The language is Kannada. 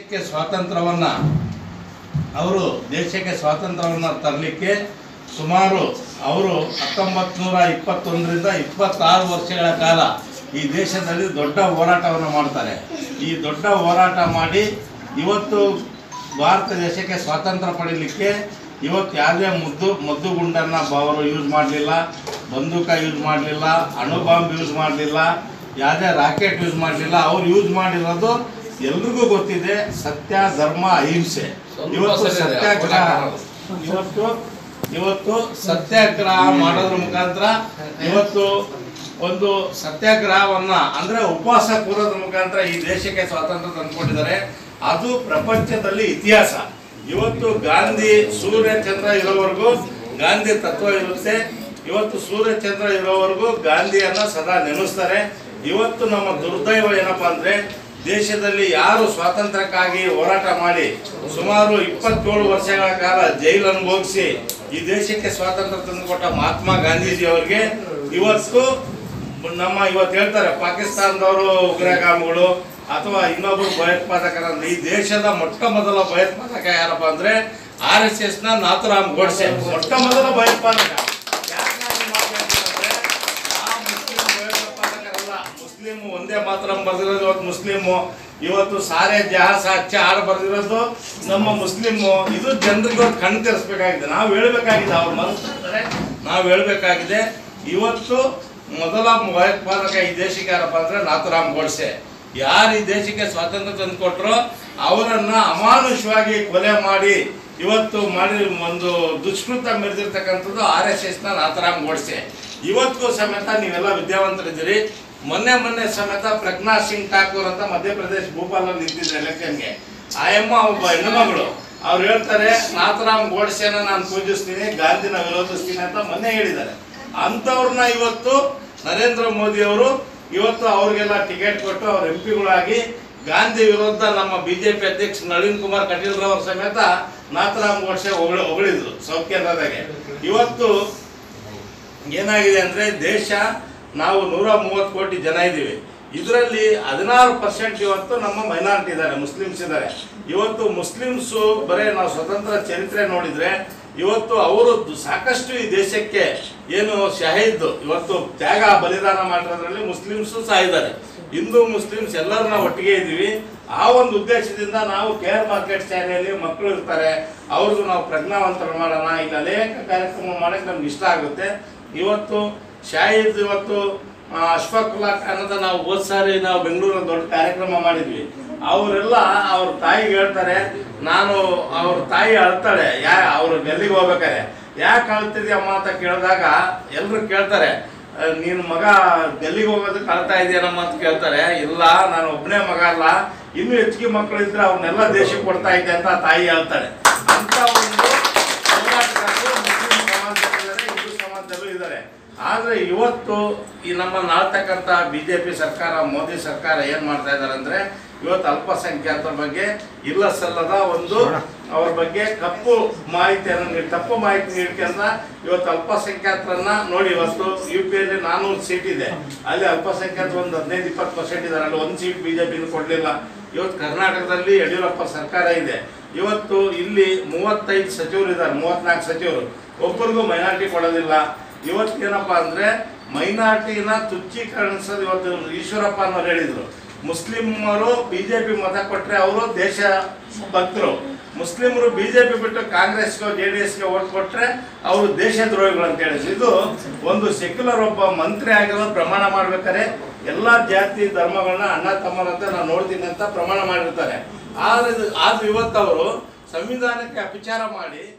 ದೇಶಕ್ಕೆ ಸ್ವಾತಂತ್ರ್ಯವನ್ನ ಅವರು ದೇಶಕ್ಕೆ ಸ್ವಾತಂತ್ರ್ಯವನ್ನು ತರಲಿಕ್ಕೆ ಸುಮಾರು ಅವರು ಹತ್ತೊಂಬತ್ತು ನೂರ ಇಪ್ಪತ್ತೊಂದರಿಂದ ಇಪ್ಪತ್ತಾರು ವರ್ಷಗಳ ಕಾಲ ಈ ದೇಶದಲ್ಲಿ ದೊಡ್ಡ ಹೋರಾಟವನ್ನು ಮಾಡ್ತಾರೆ ಈ ದೊಡ್ಡ ಹೋರಾಟ ಮಾಡಿ ಇವತ್ತು ಭಾರತ ದೇಶಕ್ಕೆ ಸ್ವಾತಂತ್ರ್ಯ ಪಡೀಲಿಕ್ಕೆ ಇವತ್ತು ಯಾವುದೇ ಮುದ್ದು ಮದ್ದು ಗುಂಡನ್ನು ಅವರು ಯೂಸ್ ಮಾಡಲಿಲ್ಲ ಬಂದೂಕ ಯೂಸ್ ಮಾಡಲಿಲ್ಲ ಅಣು ಬಾಂಬ್ ಯೂಸ್ ಮಾಡಲಿಲ್ಲ ಯಾವುದೇ ರಾಕೆಟ್ ಯೂಸ್ ಮಾಡಲಿಲ್ಲ ಅವ್ರು ಯೂಸ್ ಮಾಡಿರೋದು ಎಲ್ರಿಗೂ ಗೊತ್ತಿದೆ ಸತ್ಯ ಧರ್ಮ ಅಹಿಂಸೆ ಇವತ್ತು ಸತ್ಯಾಗ್ರಹ ಇವತ್ತು ಇವತ್ತು ಸತ್ಯಾಗ್ರಹ ಮಾಡೋದ್ರ ಮುಖಾಂತರ ಇವತ್ತು ಒಂದು ಸತ್ಯಾಗ್ರಹವನ್ನ ಅಂದ್ರೆ ಉಪವಾಸ ಕೂರೋದ್ರ ಮುಖಾಂತರ ಈ ದೇಶಕ್ಕೆ ಸ್ವಾತಂತ್ರ್ಯ ತಂದುಕೊಂಡಿದ್ದಾರೆ ಅದು ಪ್ರಪಂಚದಲ್ಲಿ ಇತಿಹಾಸ ಇವತ್ತು ಗಾಂಧಿ ಸೂರ್ಯ ಚಂದ್ರ ಇರೋವರೆಗೂ ಗಾಂಧಿ ತತ್ವ ಇರುತ್ತೆ ಇವತ್ತು ಸೂರ್ಯ ಚಂದ್ರ ಇರೋವರೆಗೂ ಗಾಂಧಿಯನ್ನ ಸದಾ ನೆನೆಸ್ತಾರೆ ಇವತ್ತು ನಮ್ಮ ದುರ್ದೈವ ಏನಪ್ಪಾ ಅಂದ್ರೆ ದೇಶದಲ್ಲಿ ಯಾರು ಸ್ವಾತಂತ್ರ್ಯಕ್ಕಾಗಿ ಹೋರಾಟ ಮಾಡಿ ಸುಮಾರು ಇಪ್ಪತ್ತೇಳು ವರ್ಷಗಳ ಕಾಲ ಜೈಲು ಅನುಭವಿಸಿ ಈ ದೇಶಕ್ಕೆ ಸ್ವಾತಂತ್ರ್ಯ ತಂದುಕೊಟ್ಟ ಮಹಾತ್ಮ ಗಾಂಧೀಜಿ ಅವರಿಗೆ ಇವತ್ತು ನಮ್ಮ ಇವತ್ತು ಹೇಳ್ತಾರೆ ಪಾಕಿಸ್ತಾನದವರು ಉಗ್ರಗಾಮಿಗಳು ಅಥವಾ ಇನ್ನೊಬ್ಬರು ಭಯೋತ್ಪಾದಕರಂದ್ರೆ ಈ ದೇಶದ ಮೊಟ್ಟ ಮೊದಲ ಭಯೋತ್ಪಾದಕ ಯಾರಪ್ಪ ಅಂದ್ರೆ ಆರ್ ಎಸ್ ಎಸ್ ನ ನಾಥುರಾಮ್ ಗೋಡ್ಸೆ ಮೊಟ್ಟ ಮೊದಲ ಭಯೋತ್ಪಾದಕ ಯಾಕೆ ನಾನು ಈ ಮಾತು ಹೇಳ್ತೀನಂದ್ರೆ, ಆ ಮುಸ್ಲಿಂ ಭಯೋತ್ಪಾದಕರಲ್ಲ ಮುಸ್ಲಿಂ ಒಂದೇ ಮಾತ್ರ ಬರೆದಿರೋದು ಇವತ್ತು ಮುಸ್ಲಿಮು ಇವತ್ತು ಸಾರೆ ಜಹಾಸ ಹಚ್ಚ ಹಾಡು ಬರೆದಿರೋದು ನಮ್ಮ ಮುಸ್ಲಿಮು ಇದು ಜನರಿಗೆ ಇವತ್ತು ಕಣ್ ತೆರೆಸ್ಬೇಕಾಗಿದೆ ನಾವು ಹೇಳ್ಬೇಕಾಗಿದೆ ಅವ್ರು ಮನಸ್ಸಿರ್ತಾರೆ ನಾವು ಹೇಳ್ಬೇಕಾಗಿದೆ ಇವತ್ತು ಮೊದಲ ಭಯೋತ್ಪಾದಕ ಈ ದೇಶಕ್ಕೆ ಯಾರಪ್ಪ ಅಂದ್ರೆ ನಾಥುರಾಮ್ ಗೋಡ್ಸೆ ಯಾರು ಈ ದೇಶಕ್ಕೆ ಸ್ವಾತಂತ್ರ್ಯ ತಂದುಕೊಟ್ರೋ ಅವರನ್ನ ಅಮಾನುಷವಾಗಿ ಕೊಲೆ ಮಾಡಿ ಇವತ್ತು ಮಾಡಿ ಒಂದು ದುಷ್ಕೃತ ಮೆರೆದಿರ್ತಕ್ಕಂಥದ್ದು ಆರ್ ಎಸ್ ಎಸ್ ನ ನಾಥರಾಮ್ ಗೋಡ್ಸೆ ಇವತ್ತಿಗೂ ಸಮೇತ ನೀವೆಲ್ಲ ವಿದ್ಯಾವಂತರಿದ್ದೀರಿ ಮೊನ್ನೆ ಮೊನ್ನೆ ಸಮೇತ ಪ್ರಜ್ಞಾ ಸಿಂಗ್ ಠಾಕೂರ್ ಅಂತ ಮಧ್ಯಪ್ರದೇಶ ಭೂಪಾಲಲ್ಲಿ ನಿಂತಿದ್ರು ಎಲೆಕ್ಷನ್ಗೆ ಆಯಮ್ಮ ಒಬ್ಬ ಹೆಣ್ಣುಮಗಳು ಅವ್ರು ಹೇಳ್ತಾರೆ ನಾಥರಾಮ್ ಗೋಡ್ಸೆನ ನಾನು ಪೂಜಿಸ್ತೀನಿ ಗಾಂಧಿನ ವಿರೋಧಿಸ್ತೀನಿ ಅಂತ ಮೊನ್ನೆ ಹೇಳಿದ್ದಾರೆ ಅಂಥವ್ರನ್ನ ಇವತ್ತು ನರೇಂದ್ರ ಮೋದಿ ಅವರು ಇವತ್ತು ಅವ್ರಿಗೆಲ್ಲ ಟಿಕೆಟ್ ಕೊಟ್ಟು ಅವ್ರ ಎಂ ಪಿಗಳಾಗಿ ಗಾಂಧಿ ವಿರುದ್ಧ ನಮ್ಮ ಬಿಜೆಪಿ ಅಧ್ಯಕ್ಷ ನಳಿನ್ ಕುಮಾರ್ ಕಟೀಲ್ ರವರ ಸಮೇತ ನಾಥರಾಮ್ ಗೋಡ್ಸೆ ಹೊಗಳ ಹೊಗಳಿದ್ರು ಸೌತ್ ಕೇಂದ್ರದಾಗೆ ಇವತ್ತು ಏನಾಗಿದೆ ಅಂದ್ರೆ ದೇಶ ನಾವು ನೂರ ಮೂವತ್ತು ಕೋಟಿ ಜನ ಇದ್ದೀವಿ ಇದರಲ್ಲಿ ಹದಿನಾರು ಪರ್ಸೆಂಟ್ ಇವತ್ತು ನಮ್ಮ ಮೈನಾರಿಟಿ ಇದ್ದಾರೆ ಮುಸ್ಲಿಮ್ಸ್ ಇದ್ದಾರೆ ಇವತ್ತು ಮುಸ್ಲಿಮ್ಸು ಬರೇ ನಾವು ಸ್ವತಂತ್ರ ಚರಿತ್ರೆ ನೋಡಿದ್ರೆ ಇವತ್ತು ಅವರು ದು- ಸಾಕಷ್ಟು ಈ ದೇಶಕ್ಕೆ ಏನು ಶಹೀದ್ ಇವತ್ತು ತ್ಯಾಗ ಬಲಿದಾನ ಮಾಡಿರೋದ್ರಲ್ಲಿ ಮುಸ್ಲಿಮ್ಸು ಸಹ ಇದ್ದಾರೆ ಹಿಂದೂ ಮುಸ್ಲಿಮ್ಸ್ ಎಲ್ಲರೂ ನಾವು ಒಟ್ಟಿಗೆ ಇದ್ದೀವಿ ಆ ಒಂದು ಉದ್ದೇಶದಿಂದ ನಾವು ಕೇರ್ ಮಾರ್ಕೆಟ್ ಶಾಲೆಯಲ್ಲಿ ಮಕ್ಕಳು ಇರ್ತಾರೆ ಅವ್ರಿಗೂ ನಾವು ಪ್ರಜ್ಞಾವಂತರ ಮಾಡೋಣ ಈಗ ಅನೇಕ ಕಾರ್ಯಕ್ರಮ ಮಾಡಕ್ಕೆ ನಮ್ಗೆ ಇಷ್ಟ ಆಗುತ್ತೆ ಇವತ್ತು ಶಾಹಿದ್ ಇವತ್ತು ಆ, ಅಶ್ಫಾಕುಲ್ಲಾ ಖಾನದ ನಾವು ಹೋದ್ ಸಾರಿ ನಾವು ಬೆಂಗಳೂರಲ್ಲಿ ದೊಡ್ಡ ಕಾರ್ಯಕ್ರಮ ಮಾಡಿದ್ವಿ ಅವರೆಲ್ಲ ಅವ್ರ ತಾಯಿಗೆ ಹೇಳ್ತಾರೆ ನಾನು ಅವ್ರ ತಾಯಿ ಅಳ್ತಾಳೆ ಯಾ ಅವ್ರು ಡೆಲ್ಲಿಗೆ ಹೋಗ್ಬೇಕಾರೆ ಯಾಕೆ ಅಳ್ತಿದ್ಯಮ್ಮ ಅಂತ ಕೇಳಿದಾಗ ಎಲ್ಲರೂ ಕೇಳ್ತಾರೆ ಆ, ನೀನ್ ಮಗ ಡೆಲ್ಲಿಗೆ ಹೋಗೋದಕ್ಕೆ ಅಳ್ತಾ ಇದೆಯೇನಮ್ಮ ಅಂತ ಕೇಳ್ತಾರೆ ಇಲ್ಲ ನಾನು ಒಬ್ಬನೇ ಮಗ ಅಲ್ಲ ಇನ್ನೂ ಹೆಚ್ಚಿಗೆ ಮಕ್ಕಳು ಇದ್ರೆ ಅವ್ರನ್ನೆಲ್ಲ ದೇಶಕ್ಕೆ ಕೊಡ್ತಾ ಇದ್ದೆ ಅಂತ ಆ ತಾಯಿ ಹೇಳ್ತಾಳೆ ಅಂತ ಒಂದು ಹೋರಾಟಗಾರರು ಮುಸ್ಲಿಂ ಸಮಾಜದಲ್ಲಿದ್ದಾರೆ ಹಿಂದೂ ಸಮಾಜದಲ್ಲೂ ಇದ್ದಾರೆ ಆದ್ರೆ ಇವತ್ತು ಈ ನಮ್ಮ ನಾಳ್ತಕ್ಕಂಥ ಬಿಜೆಪಿ ಸರ್ಕಾರ ಮೋದಿ ಸರ್ಕಾರ ಏನ್ ಮಾಡ್ತಾ ಇದ್ದಾರೆ ಅಂದ್ರೆ ಇವತ್ತು ಅಲ್ಪಸಂಖ್ಯಾತರ ಬಗ್ಗೆ ಇಲ್ಲ ಸಲ್ಲದ ಒಂದು ಅವ್ರ ಬಗ್ಗೆ ಕಪ್ಪು ಮಾಹಿತಿಯನ್ನು ನೀಡಿ ತಪ್ಪು ಮಾಹಿತಿ ನೀಡ್ಕೊಂಡ ಇವತ್ತು ಅಲ್ಪಸಂಖ್ಯಾತರನ್ನ ನೋಡಿ ಇವತ್ತು ಯು ಪಿ ಅಲ್ಲಿ ನಾನೂರು ಸೀಟ್ ಇದೆ ಅಲ್ಲಿ ಅಲ್ಪಸಂಖ್ಯಾತರು ಒಂದು ಹದಿನೈದು ಇಪ್ಪತ್ತು ಪರ್ಸೆಂಟ್ ಇದ್ದಾರೆ ಅಲ್ಲಿ ಒಂದು ಸೀಟ್ ಬಿಜೆಪಿ ಕೊಡ್ಲಿಲ್ಲ ಇವತ್ತು ಕರ್ನಾಟಕದಲ್ಲಿ ಯಡಿಯೂರಪ್ಪ ಸರ್ಕಾರ ಇದೆ ಇವತ್ತು ಇಲ್ಲಿ ಮೂವತ್ತೈದು ಸಚಿವರು ಇದ್ದಾರೆ ಮೂವತ್ನಾಲ್ಕು ಸಚಿವರು ಒಬ್ಬರಿಗೂ ಮೈನಾರಿಟಿ ಕೊಡೋದಿಲ್ಲ ಇವತ್ತು ಏನಪ್ಪಾ ಅಂದ್ರೆ ಮೈನಾರಿಟಿನ ತುಚ್ಛೀಕರಣಿಸೋದು ಇವತ್ತು ಈಶ್ವರಪ್ಪ ಅನ್ನೋರು ಹೇಳಿದ್ರು ಮುಸ್ಲಿಮರು ಬಿಜೆಪಿ ಮತ ಕೊಟ್ರೆ ಅವರು ದೇಶ ಭಕ್ತರು ಮುಸ್ಲಿಮರು ಬಿಜೆಪಿ ಬಿಟ್ಟು ಕಾಂಗ್ರೆಸ್ಗೆ ಜೆ ಡಿ ಎಸ್ಗೆ ಓಟ್ ಕೊಟ್ರೆ ಅವರು ದೇಶದ್ರೋಹಿಗಳು ಅಂತ ಹೇಳಿದ್ರು ಇದು ಒಂದು ಸೆಕ್ಯುಲರ್ ಒಬ್ಬ ಮಂತ್ರಿ ಆಗಿರೋ ಪ್ರಮಾಣ ಮಾಡ್ಬೇಕಾದ್ರೆ ಎಲ್ಲಾ ಜಾತಿ ಧರ್ಮಗಳನ್ನ ಅಣ್ಣ ತಮ್ಮನಂತ ನಾನು ನೋಡ್ತೀನಿ ಅಂತ ಪ್ರಮಾಣ ಮಾಡಿರ್ತಾರೆ ಆದ್ರೆ ಇದು- ಆದ್ರೆ ಇವತ್ತು ಅವರು ಸಂವಿಧಾನಕ್ಕೆ ಅಪಚಾರ ಮಾಡಿ